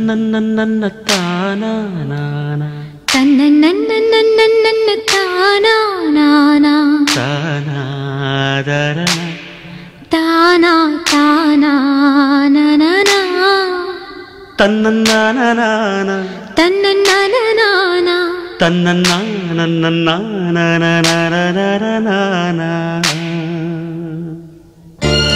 தன்னன்னன்னன்ன தானா நானா தன்ன நன்ன நன்ன நன்ன தானா நானா தானாதரன தானா தானா நனனா தன்னன்னானானா தன்ன நனனானா தன்னன்னானன்னானனானனானனானா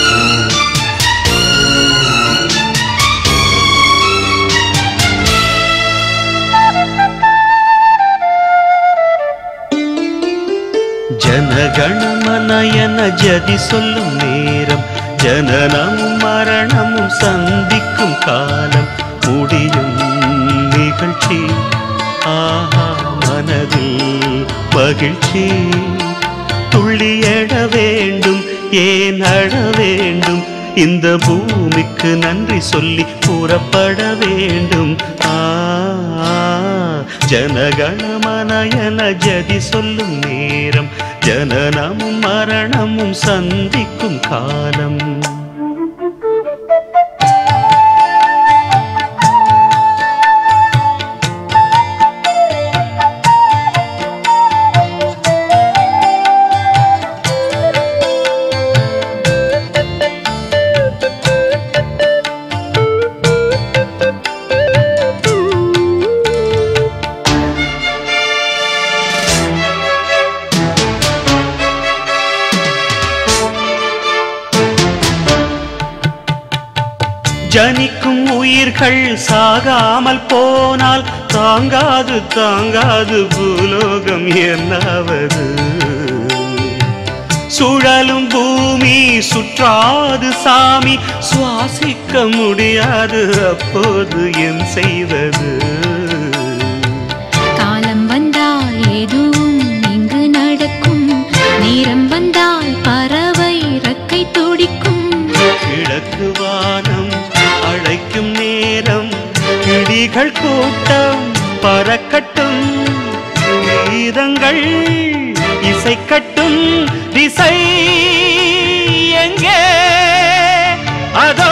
ஜனகணமனயன ஜதி சொல்லும் நேரம் ஜனனமும் மரணமும் சந்திக்கும் காலம் முடியும் நிகழ்ச்சி ஆஹா மனதில் மகிழ்ச்சி துள்ளி எழ வேண்டும் ஏன் அழ வேண்டும் இந்த பூமிக்கு நன்றி சொல்லி கூறப்பட வேண்டும் ஆ ஜனகணமனயன ஜதி சொல்லும் நேரம் ஜனனமும் மரணமும் சந்திக்கும் காலம் ஜனிக்கும் உயிர்கள் சாகாமல் போனால் தாங்காது தாங்காது பூலோகம் என்னாவது சுழலும் பூமி சுற்றாது சாமி சுவாசிக்க முடியாது அப்போது என் செய்வது காலம் வந்தால் எதுவும் இங்கு நடக்கும் நேரம் வந்தால் பறவை ரக்கை துடிக்கும் கிழக்கு வானம் அழைக்கும் நேரம் கிளிகள் கூட்டம் பறக்கட்டும் கீதங்கள் இசைக்கட்டும் திசை எங்கே அதோ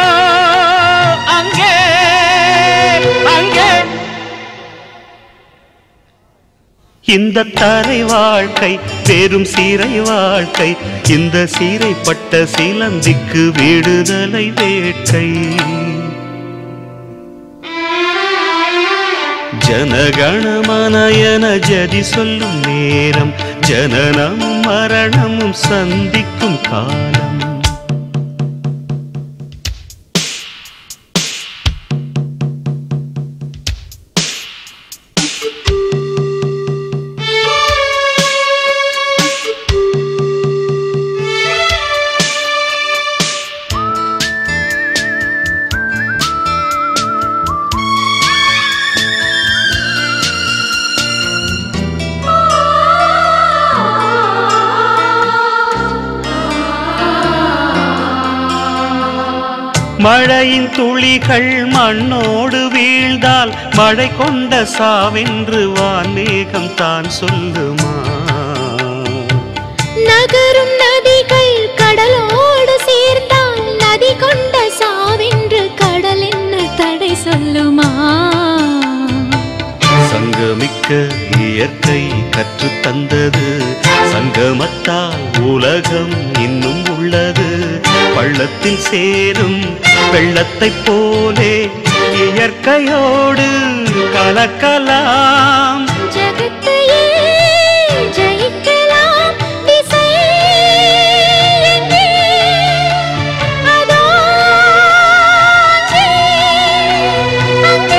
அங்கே அங்கே இந்த தரை வாழ்க்கை பெரும் சீரை வாழ்க்கை இந்த சீரைப்பட்ட சிலந்திக்கு விடுதலை வேட்கை ஜனகணமனயன ஜதி சொல்லும் நேரம் ஜனனமும் மரணமும் சந்திக்கும் காலம் மழையின் துளிகள் மண்ணோடு வீழ்ந்தால் மழை கொண்ட சாவென்று வான்மேகம் தான் சொல்லுமா நகரும் நதிகள் கடலோடு சேர்ந்தால் நதி கொண்ட சாவென்று கடல் என்ன தடை சொல்லுமா சங்கமிக்க இயற்கை கற்று தந்தது சங்கமத்தால் உலகம் இன்னும் உள்ளது பள்ளத்தில் சேரும் வெள்ளத்தைப் போலே இயற்கையோடு கலக்கலாம் ஜகத்தையே ஜெயிக்கலாம் திசை எங்கே? அதோ அங்கே, அங்கே.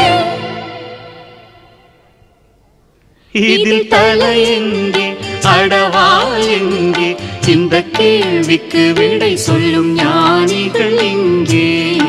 இதில் தலை எங்கே அடவால் எங்கே இந்த கேள்விக்கு விடை சொல்லும் ஞானிகள் எங்கே